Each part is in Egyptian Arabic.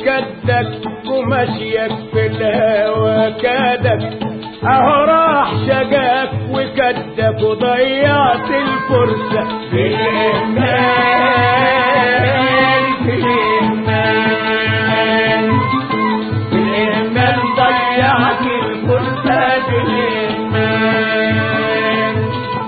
كدك ومشيك في الهوى كادك اهو راح شقاك وكدك وضيعت الفرصة في الإهمال في الإهمال في الإهمال ضيعت الفرصة في الإهمال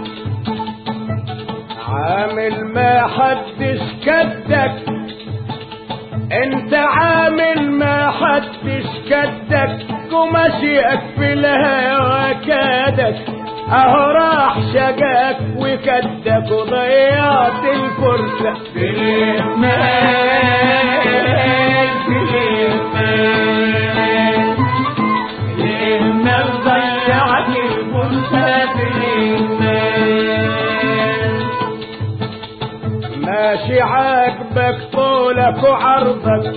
عامل ما حدش كدك انت عامل ما حدش كدك ومشيك في الهوى كادك اهو راح شقاك وكدك وضيعت الفرصة في الإهمال في الإهمال الإهمال ضيعت الفرصة في الإهمال ماشي عاجبك طولك وعرضك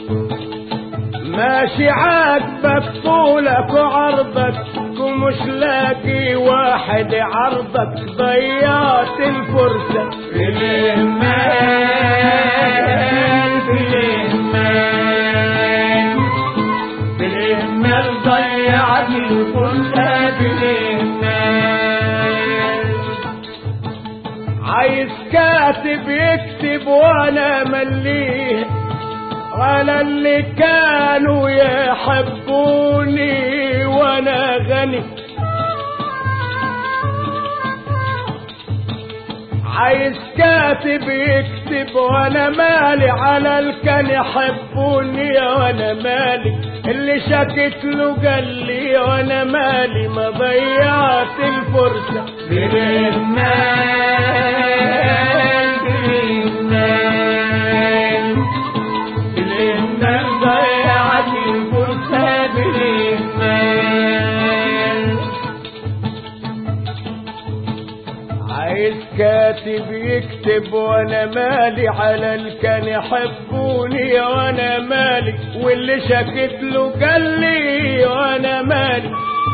ماشي عاجبك طولك وعرضك ومش لاقي واحد عرضك ضيعت الفرصة في الإهمال في الإهمال في الإهمال ضيعت الفرصة في الإهمال عايز كاتب يكتب وانا مليه على اللي كانوا يحبوني وانا غني عايز كاتب يكتب وانا مالي على اللي كان يحبوني وانا مالي اللي شكت له قال لي وانا مالي ما ضيعت الفرصة بالإهمال بالإهمال بالإهمال ضيعت الفرصة بالإهمال عايز كاتب يكتب وانا مالي على اللي كان يحبوني وانا مالي واللي شكت له قال لي وانا مالي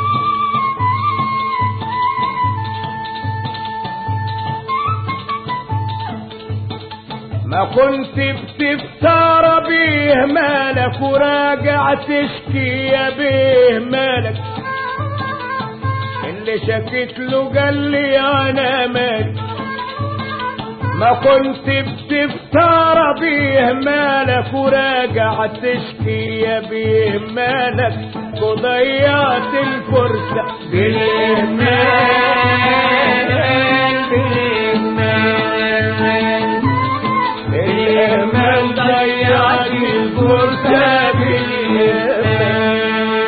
ما كنت بتفتار بيه مالك وراجع تشكي يا بيه مالك اللي شكيت له قال لي انا مالي ما كنت بتفتار بيه مالك وراجع تشكي يا بيه مالك وضيعت الفرصة بالإهمال بالإهمال بالإهمال ضيعت الفرصة بالإهمال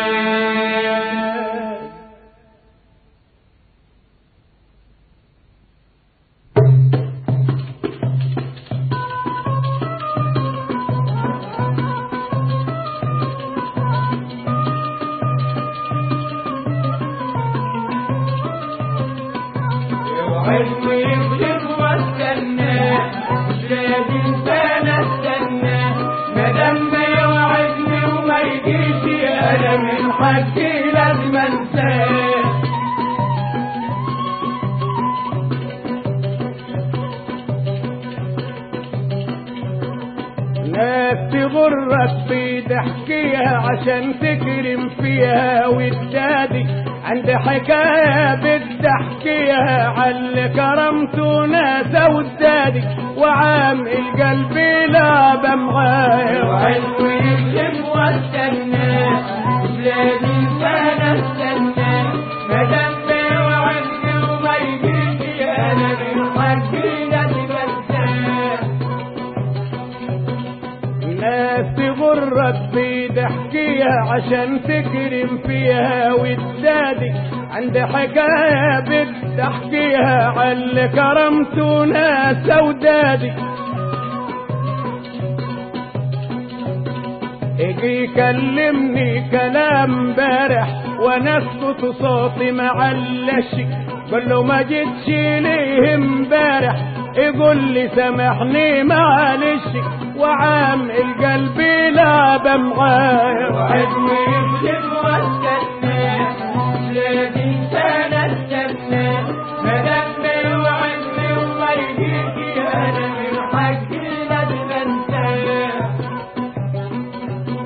وعلم يكتب واستنى لازم سنة استنى مادام ما يوعدني وما يجيش انا من حقي لازم انساه ناس تغرك بضحكيها عشان تكرم فيها ودادي عندي حكاية بدي احكيها على كرمته ناس ودادي وعام القلب لا معايا وعلم يكتب واستنى لازم سنة استنى مادام ما يوعدني وما يجيش انا من حقي لازم انساه ناس تغرك بضحكيها عشان تكرم فيها ودادي عندي حكاية بدي احكيها على كرمته ناس ودادي اجي يكلمني كلام بارح وانا اسكت صوتي معلش قول له ما جيتش ليه امبارح يقول لي سامحني معلش وعام القلب لا معايا وعلم يكتب واستنى لازم سنة استنى مادام ما يوعدني وما يجيش انا من حقي لازم انساه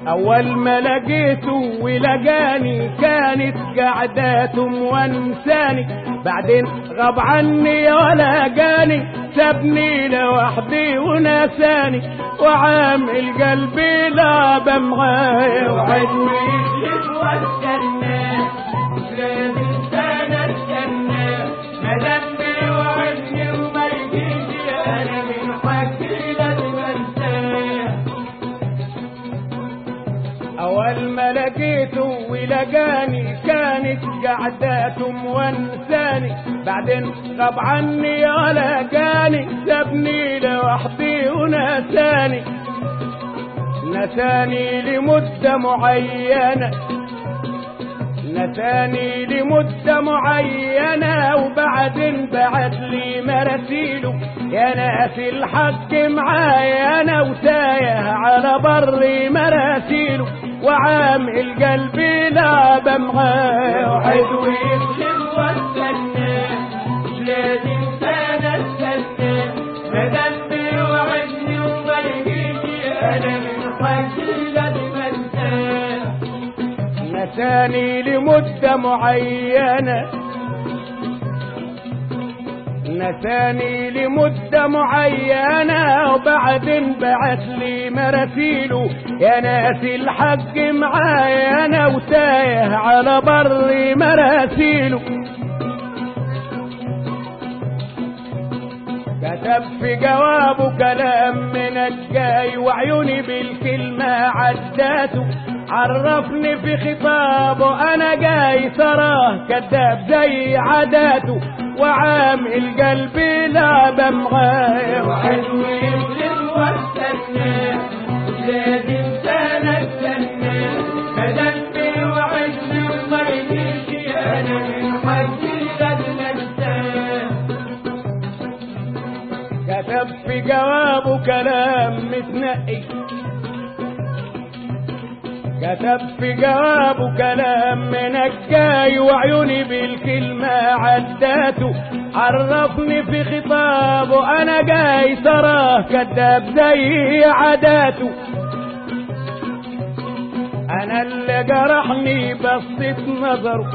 اول ما لقيته ولقاني كانت قعداته موانساني بعدين غاب عني ولا جاني سابني لوحدي ونساني وعامل قلبي لعبة معايا وعد ويكذب واستنى لازم انا استنى ما ذنبي وعدني وما يجيش انا من حقي لازم انساه اول ما لقيته ولقاني كانت قعداته موانساني بعدين غاب عني ولا جاني سابني لوحدي ونساني نساني لمدة معينة نساني لمدة معينة وبعدين بعت لي مراسيله يا ناس الحق معايا انا وتايه على بر مراسيله وعامل قلبي لعبة معاه وعد ويكذب واستنى لازم انا استنى ما ذنبي وعدني وما يجيش انا من حقي لازم انساه نساني لمدة معينة نساني لمدة معينة وبعدين بعت لي مراسيله يا ناس الحق معايا انا وتايه على بر مراسيله كتب في جوابه كلام من الجاي وعيوني بالكلمة عداته عرفني في خطابه انا جاي تراه كذاب زي عاداته وعامل قلبي لعبة معايا وعد ويكذب واستنى لازم انا استنى ما ذنبي وعدني وما يجيش انا من حقي لازم انساه كتب في جوابه كلام متنقي كتب في جوابه كلام من الجاي وعيوني بالكلمة عداته عرفني في خطابه انا جاي تراه كذاب زي عاداته انا اللي جرحني بصيت نظره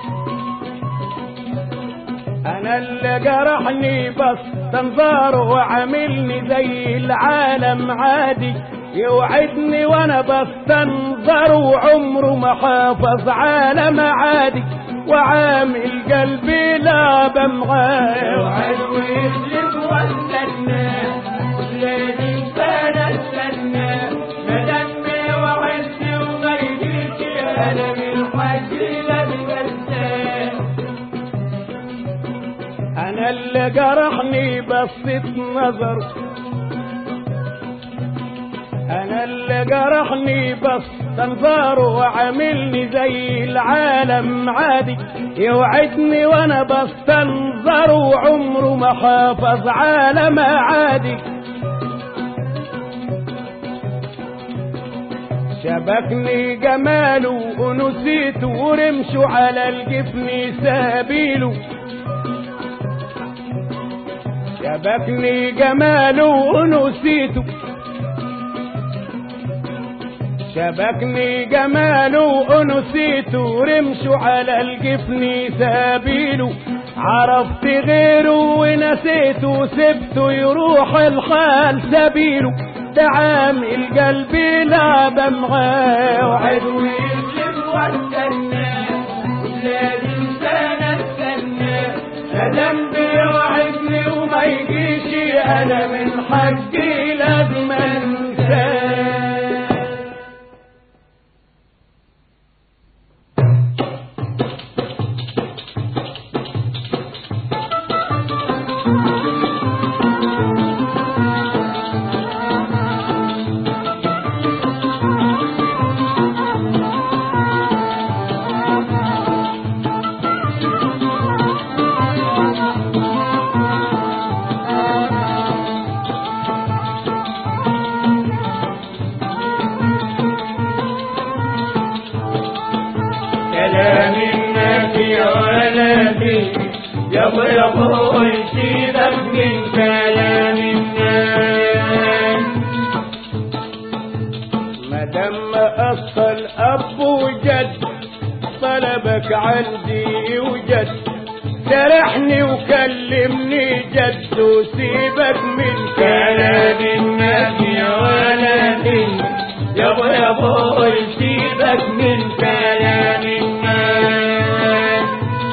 انا اللي جرحني بس تنظاره وعاملني زي العالم عادي يوعدني وانا بستنظر وعمره ما حافظ عالم عادي وعامل قلبي لعبة معاه وعد ويكذب واستنى لازم انا استنى ما ذنبي وعدني وما يجيش انا من حقي لازم انساه انا اللي جرحني بصيت نظر انا اللي جرحني بس تنظره وعاملني زي العالم عادي يوعدني وانا بستنظر وعمره ما حافظ عالم عادي شبكني جماله ونسيته ورمشه على الجفن سابيله شبكني جماله ونسيته شبكني جماله ونسيته رمشه على الجفن سابيله عرفت غيره ونسيته سبته يروح الحال سبيله ده عامل قلبي لعبة معاه وعد ويكذب واستنى لازم انا استنى ما ذنبي وعدني وما يجيش انا من حقي لازم انساه كلام الناس ولا في يابا يابا يسيبك من كلام الناس ما ما دام اصل اب وجد طلبك عندي وجد سرحني وكلمني جد وسيبك من كلام كلام الناس يا ولدي يابا يابا سيبك من كلام الناس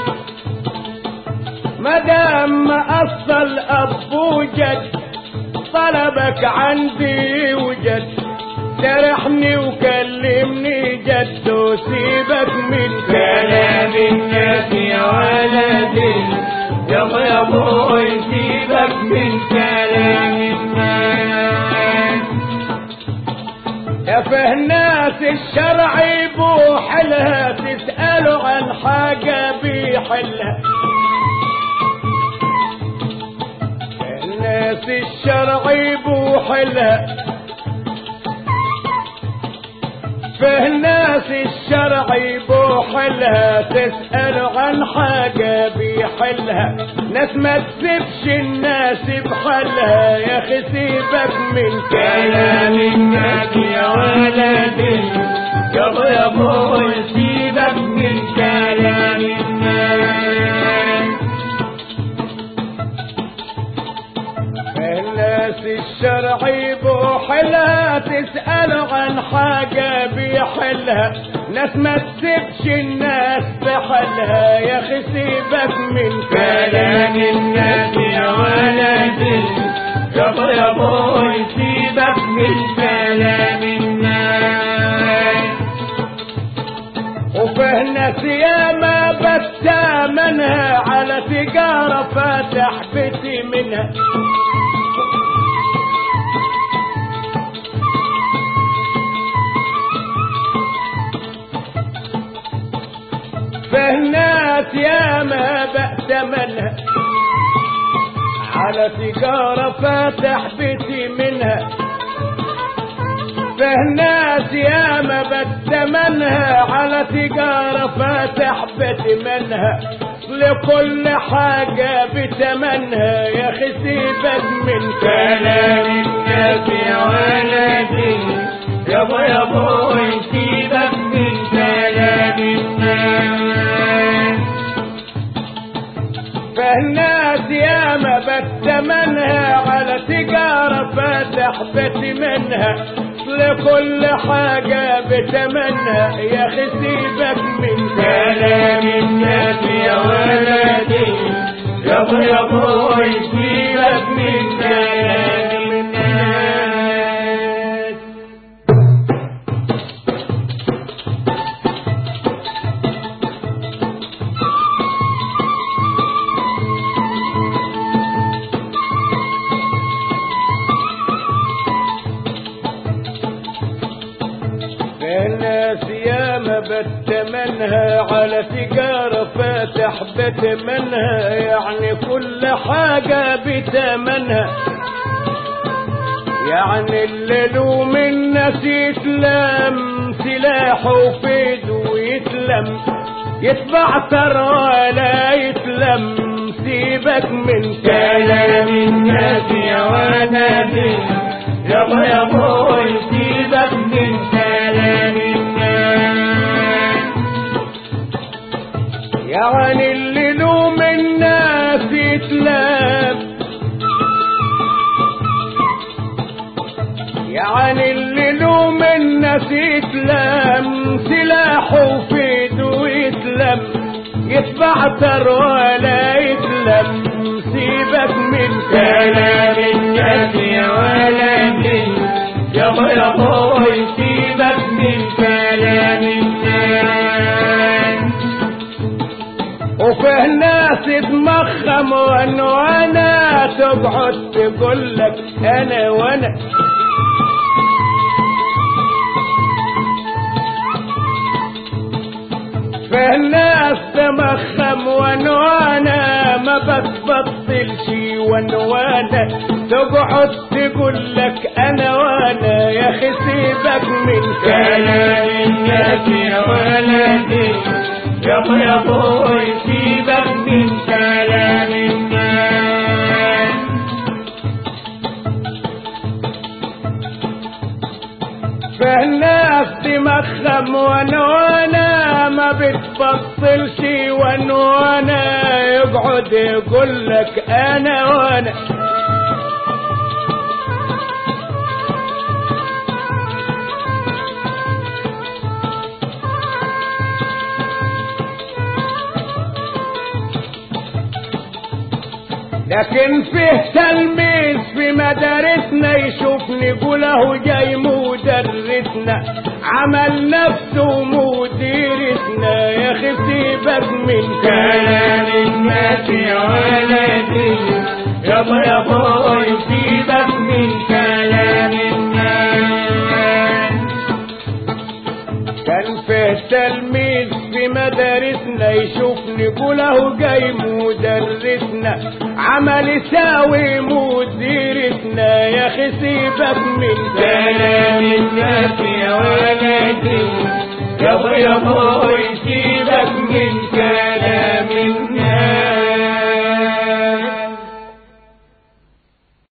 ما دام اصل اب وجد طلبك عندي وجد سرحني وكلمني جد وسيبك من كلام الناس يا ولدي يابا يابا سيبك من كلام الناس يا فهناس الشرع يبوح لها تسألوا عن حاجة بيحلها الناس الشرع يبوح لها فهناس الشرع يبوح لها تسأل عن حاجة بيحلها ناس ما تسيبش الناس بحالها يا اخي سيبك من كلام الناس يا ولدي يابا يابا سيبك من كلام الناس الناس الشرع يبوح لها تسأل عن حاجة بيحلها ناس ما تسيبش الناس بحالها يا اخي سيبك من كلام الناس يا ولدي يابا يابا سيبك من كلام الناس وفيه ناس ياما بتامنها على تجارة فاتح بيتي منها فيه ناس ياما بأتمنها على تجارة فاتح بيتي منها فيه ناس ياما بتمنها على تجارة فاتح بتمنها لكل حاجة بتمنها يا اخي سيبك من كلام الناس يا ولدي يابا يابا سيبك من كلام الناس فالناس ياما بتمنها على تجارة فاتح بتمنها لكل حاجة بتمنها يا اخي سيبك من كلام الناس يا ولدي يابا يابا سيبك من كلام الناس الناس ياما بتمنها على تجارة فاتح بتمنها يعني كل حاجة بتمنها يعني الليل ومن الناس يتلم سلاحه في ايده ويتلم يتبع ترى ولا يتلم سيبك من كلام الناس يا ولدي يابا يابا سيبك من كلام الناس يعني اللي لوم الناس يتلام يعني اللي لوم الناس يتلام سلاحه في ايده يتلم يتبع تر ولا يتلم سيبك من كلام الناس يا ولدي يابا يابا سيبك من كلام الناس وفيه ناس تمخم وانا وانا تقعد تقول لك انا وانا فيه ناس تمخم وانا وانا ما بتبطلش وانا وانا تقعد تقول لك انا وانا يا اخي سيبك من كلام الناس يا ولدي يابا يابا سيبك من كلام الناس فيه ناس دماغها وانا وانا ما بتفصلش وانا وانا يقعد يقول لك انا وانا لكن فيه تلميذ في مدارسنا يشوفني يقول اهو جاي مدرسنا عمل نفسه مديرتنا يا اخي سيبك من كلام الناس يا ولدي يابا يابا سيبك من كلام الناس كان فيه تلميذ في مدارسنا يشوفني يقول اهو جاي مدرسنا عمل يساوي مديرتنا يا اخي سيبك من كلام الناس يا ولدي يابا يابا سيبك من